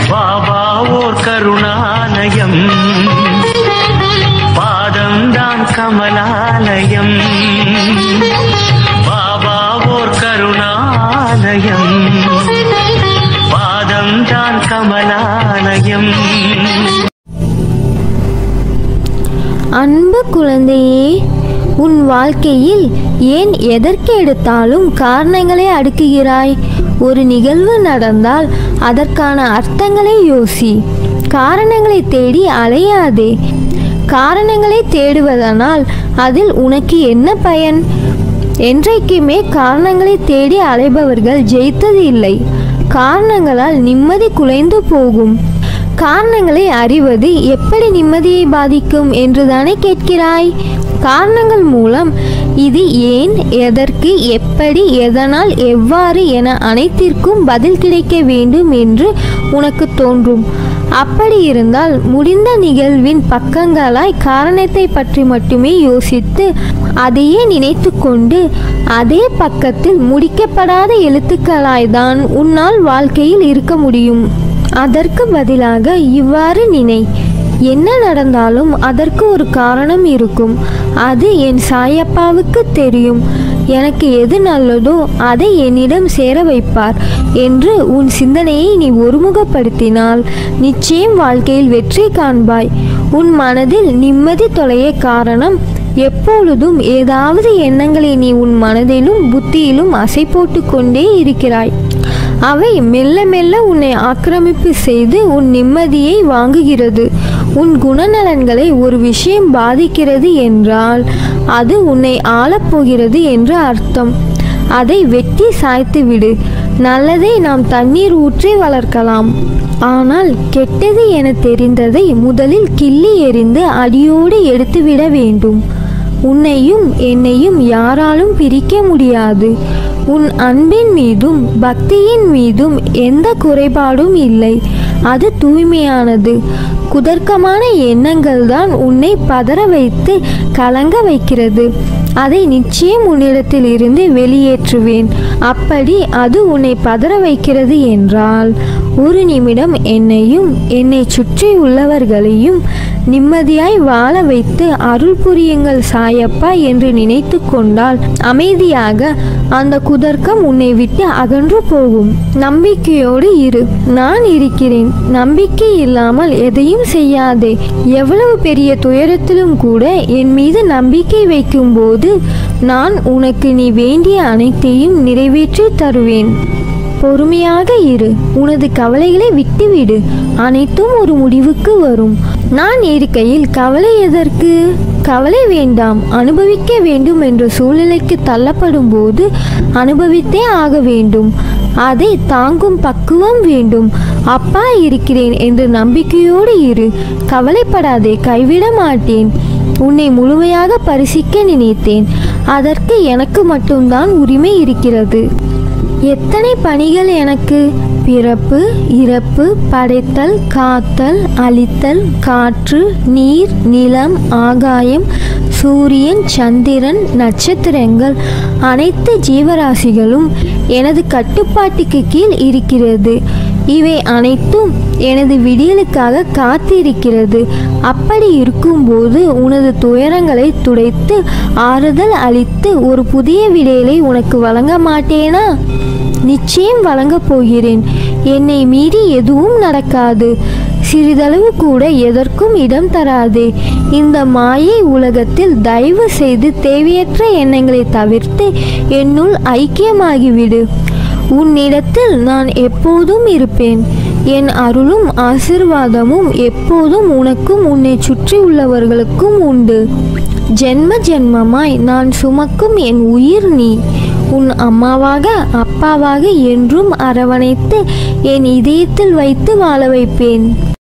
பாபா ஓர் கருணாலயம் பாதம்தான் கமலாலயம் பாபா ஓர் கருணாலயம் பாதம்தான் கமலாலயம் அன்பு குழந்தையே உன் வாழ்க்கையில் ஏன் எதற்கு எடுத்தாலும் காரணங்களை அடுக்குகிறாய் ஒரு நிகழ்வு நடந்தால் அதற்கான அர்த்தங்களை யோசி காரணங்களை தேடி அலையாதே காரணங்களை தேடுவதனால் அதில் உனக்கு என்ன பயன் என்றைக்குமே காரணங்களை தேடி அலைபவர்கள் ஜெயித்தது இல்லை காரணங்களால் நிம்மதி குலைந்து போகும் காரணங்களை அறிவது எப்படி நிம்மதியை பாதிக்கும் என்றுதானே கேட்கிறாய் காரணங்கள் மூலம் இது ஏன் எதற்கு எப்படி எதனால் எவ்வாறு என அனைத்திற்கும் பதில் கிடைக்க வேண்டும் என்று உனக்கு தோன்றும் அப்படி இருந்தால் முடிந்த நிகழ்வின் பக்கங்களாய் காரணத்தை பற்றி மட்டுமே யோசித்து அதையே நினைத்து கொண்டு அதே பக்கத்தில் முடிக்கப்படாத எழுத்துக்களாய்தான் உன்னால் வாழ்க்கையில் இருக்க முடியும் அதற்கு பதிலாக இவ்வாறு நினை என்ன நடந்தாலும் அதற்கு ஒரு காரணம் இருக்கும் அது என் சாயப்பாவுக்கு தெரியும் எனக்கு எது நல்லதோ அதை என்னிடம் சேர வைப்பார் என்று உன் சிந்தனையை நீ ஒருமுகப்படுத்தினால் நிச்சயம் வாழ்க்கையில் வெற்றி காண்பாய் உன் மனதில் நிம்மதி தொலைய காரணம் எப்பொழுதும் ஏதாவது எண்ணங்களை நீ உன் மனதிலும் புத்தியிலும் அசை போட்டு கொண்டே இருக்கிறாய் அவை மெல்ல மெல்ல உன்னை ஆக்கிரமிப்பு செய்து உன் நிம்மதியை வாங்குகிறது உன் குணநலன்களை ஒரு விஷயம் பாதிக்கிறது என்றால் அது உன்னை ஆளப்போகிறது என்று அர்த்தம் அதை வெட்டி சாய்த்து விடு நல்லதை நாம் தண்ணீர் ஊற்றி வளர்க்கலாம் ஆனால் கெட்டது என தெரிந்ததை முதலில் கிள்ளி எறிந்து அடியோடு எடுத்துவிட வேண்டும் உன்னையும் என்னையும் யாராலும் பிரிக்க முடியாது உன் அன்பின் மீதும் பக்தியின் மீதும் எந்த குறைபாடும் இல்லை அது தூய்மையானது குதர்க்கமான எண்ணங்கள் தான் உன்னை பதற வைத்து கலங்க வைக்கிறது அதை நிச்சயம் உன்னிடத்தில் இருந்து வெளியேற்றுவேன் அப்படி அது உன்னை பதற வைக்கிறது என்றால் ஒரு நிமிடம் என்னையும் என்னை சுற்றி உள்ளவர்களையும் நிம்மதியாய் வாழ வைத்து அருள் புரியுங்கள் சாயப்பா என்று நினைத்து கொண்டால் அமைதியாக அந்த குதர்க்கம் உன்னை விட்டு அகன்று போகும் நம்பிக்கையோடு இரு நான் இருக்கிறேன் நம்பிக்கை இல்லாமல் எதையும் செய்யாதே எவ்வளவு பெரிய துயரத்திலும் கூட என் மீது நம்பிக்கை வைக்கும்போது நான் உனக்கு நீ வேண்டிய அனைத்தையும் நிறைவேற்றி தருவேன் பொறுமையாக இரு உனது கவலைகளை விட்டுவிடு அனைத்தும் ஒரு முடிவுக்கு வரும் நான் இருக்கையில் கவலை எதற்கு கவலை வேண்டாம் அனுபவிக்க வேண்டும் என்ற சூழ்நிலைக்கு தள்ளப்படும் போது அனுபவித்தே ஆக வேண்டும் அதை தாங்கும் பக்குவம் வேண்டும் அப்பா இருக்கிறேன் என்ற நம்பிக்கையோடு இரு கவலைப்படாதே கைவிட மாட்டேன் உன்னை முழுமையாக பரிசிக்க நினைத்தேன் அதற்கு எனக்கு மட்டும்தான் உரிமை இருக்கிறது எத்தனை பணிகள் எனக்கு பிறப்பு இறப்பு படைத்தல் காத்தல் அழித்தல் காற்று நீர் நிலம் ஆகாயம் சூரியன் சந்திரன் நட்சத்திரங்கள் அனைத்து ஜீவராசிகளும் எனது கட்டுப்பாட்டுக்கு கீழ் இருக்கிறது இவை அனைத்தும் எனது விடியலுக்காக காத்திருக்கிறது அப்படி இருக்கும்போது உனது துயரங்களை துடைத்து ஆறுதல் அளித்து ஒரு புதிய விடியலை உனக்கு வழங்க மாட்டேனா நிச்சயம் வழங்கப் போகிறேன் என்னை மீறி எதுவும் நடக்காது சிறிதளவு கூட எதற்கும் இடம் தராதே இந்த மாயை உலகத்தில் தயவு செய்து தேவையற்ற எண்ணங்களை தவிர்த்து என்னுள் ஐக்கியமாகிவிடு உன்னிடத்தில் நான் எப்போதும் இருப்பேன் என் அருளும் ஆசிர்வாதமும் எப்போதும் உனக்கும் உன்னை சுற்றி உள்ளவர்களுக்கும் உண்டு ஜென்ம ஜென்மமாய் நான் சுமக்கும் என் உயிர் நீ உன் அம்மாவாக அப்பாவாக என்றும் அரவணைத்து என் இதயத்தில் வைத்து வாழ வைப்பேன்